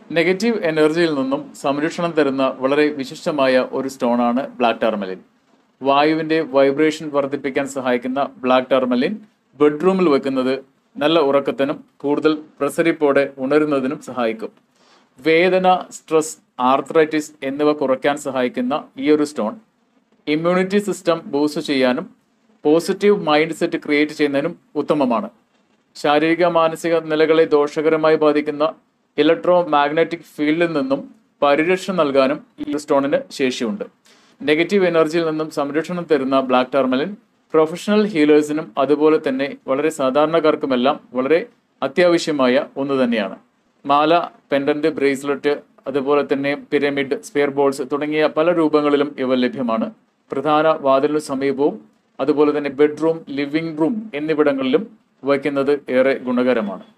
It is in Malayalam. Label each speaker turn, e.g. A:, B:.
A: നെഗറ്റീവ് എനർജിയിൽ നിന്നും സംരക്ഷണം തരുന്ന വളരെ വിശിഷ്ടമായ ഒരു സ്റ്റോണാണ് ബ്ലാക്ക് ടർമലിൻ വായുവിന്റെ വൈബ്രേഷൻ വർദ്ധിപ്പിക്കാൻ സഹായിക്കുന്ന ബ്ലാക്ക് ടർമലിൻ ബെഡ്റൂമിൽ വെക്കുന്നത് നല്ല ഉറക്കത്തിനും കൂടുതൽ പ്രസരിപ്പോടെ ഉണരുന്നതിനും സഹായിക്കും വേദന സ്ട്രെസ് ആർത്രൈറ്റിസ് എന്നിവ കുറയ്ക്കാൻ സഹായിക്കുന്ന ഈ ഒരു സ്റ്റോൺ ഇമ്മ്യൂണിറ്റി സിസ്റ്റം ബൂസ്റ്റ് ചെയ്യാനും പോസിറ്റീവ് മൈൻഡ് സെറ്റ് ക്രിയേറ്റ് ചെയ്യുന്നതിനും ഉത്തമമാണ് ശാരീരിക മാനസിക നിലകളെ ദോഷകരമായി ബാധിക്കുന്ന ഇലക്ട്രോ മാഗ്നറ്റിക് ഫീൽഡിൽ നിന്നും പരിരക്ഷ നൽകാനും ഈ സ്റ്റോണിന് ശേഷിയുണ്ട് നെഗറ്റീവ് എനർജിയിൽ നിന്നും സംരക്ഷണം തരുന്ന ബ്ലാക്ക് ടർമലിൻ പ്രൊഫഷണൽ ഹീലേഴ്സിനും അതുപോലെ തന്നെ വളരെ സാധാരണക്കാർക്കുമെല്ലാം വളരെ അത്യാവശ്യമായ ഒന്ന് തന്നെയാണ് മാല പെൻഡന്റ് ബ്രേസ്ലെറ്റ് അതുപോലെ തന്നെ പിരമിഡ് സ്പെയർ ബോൾസ് തുടങ്ങിയ പല രൂപങ്ങളിലും ഇവ ലഭ്യമാണ് പ്രധാന വാതിലിനു സമീപവും അതുപോലെ തന്നെ ബെഡ്റൂം ലിവിംഗ് റൂം എന്നിവിടങ്ങളിലും വയ്ക്കുന്നത് ഏറെ ഗുണകരമാണ്